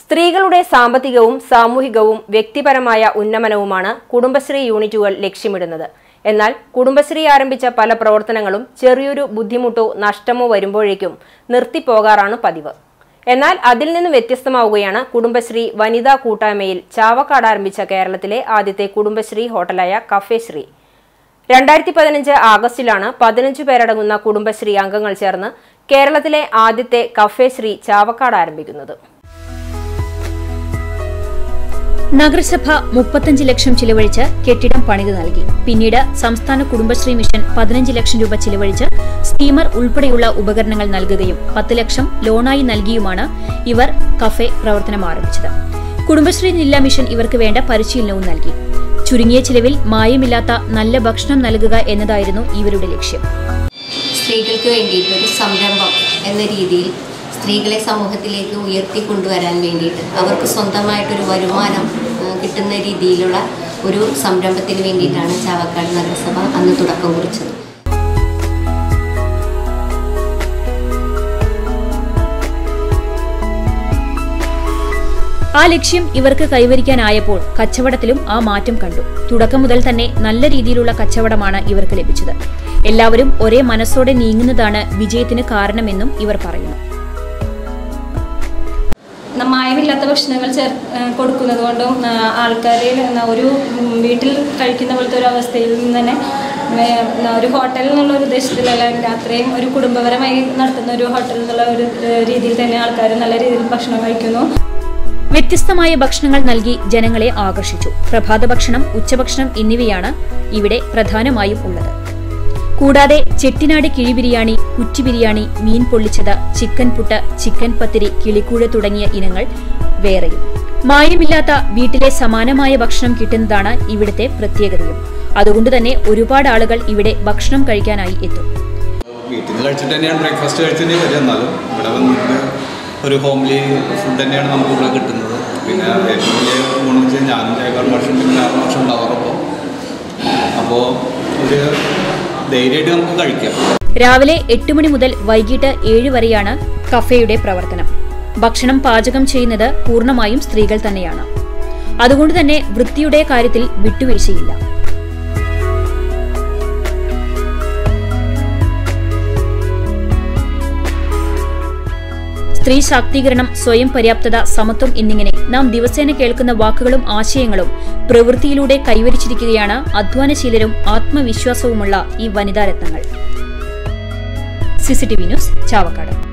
സ്ത്രീകളുടെ സാമ്പത്തികവും സാമൂഹികവും വ്യക്തിപരമായ ഉന്നമനവുമാണ് കുടുംബശ്രീ യൂണിറ്റുകൾ ലക്ഷ്യമിടുന്നത് എന്നാൽ കുടുംബശ്രീ ആരംഭിച്ച പല പ്രവർത്തനങ്ങളും ചെറിയൊരു ബുദ്ധിമുട്ടോ നഷ്ടമോ വരുമ്പോഴേക്കും നിർത്തിപ്പോകാറാണ് പതിവ് എന്നാൽ അതിൽ നിന്ന് വ്യത്യസ്തമാവുകയാണ് കുടുംബശ്രീ വനിതാ കൂട്ടായ്മയിൽ ചാവക്കാട് ആരംഭിച്ച കേരളത്തിലെ ആദ്യത്തെ കുടുംബശ്രീ ഹോട്ടലായ കഫേ ശ്രീ രണ്ടായിരത്തി പതിനഞ്ച് ആഗസ്റ്റിലാണ് പതിനഞ്ച് പേരടങ്ങുന്ന കുടുംബശ്രീ അംഗങ്ങൾ ചേർന്ന് കേരളത്തിലെ ആദ്യത്തെ കഫേ ശ്രീ ചാവക്കാട് ആരംഭിക്കുന്നത് നഗരസഭ മുപ്പത്തഞ്ച് ലക്ഷം ചിലവഴിച്ച് കെട്ടിടം പണിതു നൽകി പിന്നീട് സംസ്ഥാന കുടുംബശ്രീ മിഷൻ പതിനഞ്ച് ലക്ഷം രൂപ ചിലവഴിച്ച് സ്റ്റീമർ ഉൾപ്പെടെയുള്ള ഉപകരണങ്ങൾ നൽകുകയും പത്ത് ലക്ഷം ലോണായി നൽകിയുമാണ് ഇവർ കഫേ പ്രവർത്തനം ആരംഭിച്ചത് കുടുംബശ്രീ ജില്ലാ മിഷൻ ഇവർക്ക് വേണ്ട പരിശീലനവും നൽകി ചുരുങ്ങിയ ചിലവിൽ മായമില്ലാത്ത നല്ല ഭക്ഷണം നൽകുക എന്നതായിരുന്നു ഇവരുടെ ലക്ഷ്യം സ്ത്രീകൾക്ക് വേണ്ടിയിട്ട് ഒരു സംരംഭം എന്ന രീതിയിൽ സ്ത്രീകളെ സമൂഹത്തിലേക്ക് ഉയർത്തിക്കൊണ്ടുവരാൻ വേണ്ടിയിട്ട് അവർക്ക് സ്വന്തമായിട്ടൊരു വരുമാനം ആ, കിട്ടുന്ന രീതിയിലുള്ള ഒരു സംരംഭത്തിന് വേണ്ടിയിട്ടാണ് ചാവക്കാട് നഗരസഭ അന്ന് തുടക്കം കുറിച്ചത് ആ ലക്ഷ്യം ഇവർക്ക് കൈവരിക്കാനായപ്പോൾ കച്ചവടത്തിലും ആ മാറ്റം കണ്ടു തുടക്കം മുതൽ തന്നെ നല്ല രീതിയിലുള്ള കച്ചവടമാണ് ഇവർക്ക് ലഭിച്ചത് എല്ലാവരും ഒരേ മനസ്സോടെ നീങ്ങുന്നതാണ് വിജയത്തിന് കാരണമെന്നും ഇവർ പറയുന്നു ന- മായമില്ലാത്ത ഭക്ഷണങ്ങൾ ചേർ ഏഹ് കൊടുക്കുന്നത് കൊണ്ടും ആൾക്കാരിൽ ഒരു ഉം, വീട്ടിൽ കഴിക്കുന്ന പോലത്തെ ഒരു അവസ്ഥയിൽ നിന്ന് തന്നെ വേ- ന- ഒരു ഹോട്ടൽ എന്നുള്ള ഒരു ഉദ്ദേശത്തിലല്ല അത്രയും ഒരു കുടുംബപരമായി നടത്തുന്ന ഒരു ഹോട്ടൽ എന്നുള്ള ഒരു ഏഹ്, രീതിയിൽ തന്നെ ആൾക്കാർ നല്ല രീതിയിൽ ഭക്ഷണം കഴിക്കുന്നു വ്യത്യസ്തമായ ഭക്ഷണങ്ങൾ നൽകി ജനങ്ങളെ ആകർഷിച്ചു പ്രഭാത ഭക്ഷണം ഉച്ചഭക്ഷണം എന്നിവയാണ് ഇവിടെ പ്രധാനമായും ഉള്ളത് കൂടാതെ ചെട്ടിനാട് കിഴി ബിരിയാണി കുറ്റി ബിരിയാണി മീൻ പൊള്ളിച്ചത് ചിക്കൻ പുട്ട് ചിക്കൻ പത്തിരി കിളിക്കൂഴ തുടങ്ങിയ ഇനങ്ങൾ വേറെയും മായമില്ലാത്ത വീട്ടിലെ സമാനമായ ഭക്ഷണം കിട്ടുന്നതാണ് ഇവിടുത്തെ പ്രത്യേകതയും അതുകൊണ്ട് തന്നെ ഒരുപാട് ആളുകൾ ഇവിടെ ഭക്ഷണം കഴിക്കാനായി എത്തും വീട്ടിൽ നിന്ന് കഴിച്ചിട്ട് തന്നെയാണ് ബ്രേക്ക്ഫാസ്റ്റ് കഴിച്ചിട്ട് വരിക എന്നാലും ഇവിടെ വന്നിട്ട് ഒരു ഹോംലി ഫുഡ് തന്നെയാണ് നമുക്ക് ഇവിടെ കിട്ടുന്നത് പിന്നെ ഏറ്റവും വലിയ ഗുണം വെച്ചാൽ ഞാനും ജയക്കാർ വർഷം പിന്നെ ആറ് വർഷം ഉണ്ടാവാറപ്പോൾ അപ്പോൾ ഒരു ധൈര്യമായിട്ട് നമുക്ക് കഴിക്കാം രാവിലെ എട്ട് മണി മുതൽ വൈകിട്ട് ഏഴ് വരെയാണ് കഫേയുടെ പ്രവർത്തനം ഭക്ഷണം പാചകം ചെയ്യുന്നത് പൂർണ്ണമായും സ്ത്രീകൾ തന്നെയാണ് അതുകൊണ്ട് തന്നെ വൃത്തിയുടെ കാര്യത്തിൽ വിട്ടുവീഴ്ചയില്ല സ്ത്രീ ശാക്തീകരണം സ്വയം പര്യാപ്തത സമത്വം എന്നിങ്ങനെ നാം ദിവസേന കേൾക്കുന്ന വാക്കുകളും ആശയങ്ങളും പ്രവൃത്തിയിലൂടെ കൈവരിച്ചിരിക്കുകയാണ് അധ്വാനശീലരും ആത്മവിശ്വാസവുമുള്ള ഈ വനിതാരത്നങ്ങൾ സിസിടിവി ന്യൂസ് ചാവക്കാട്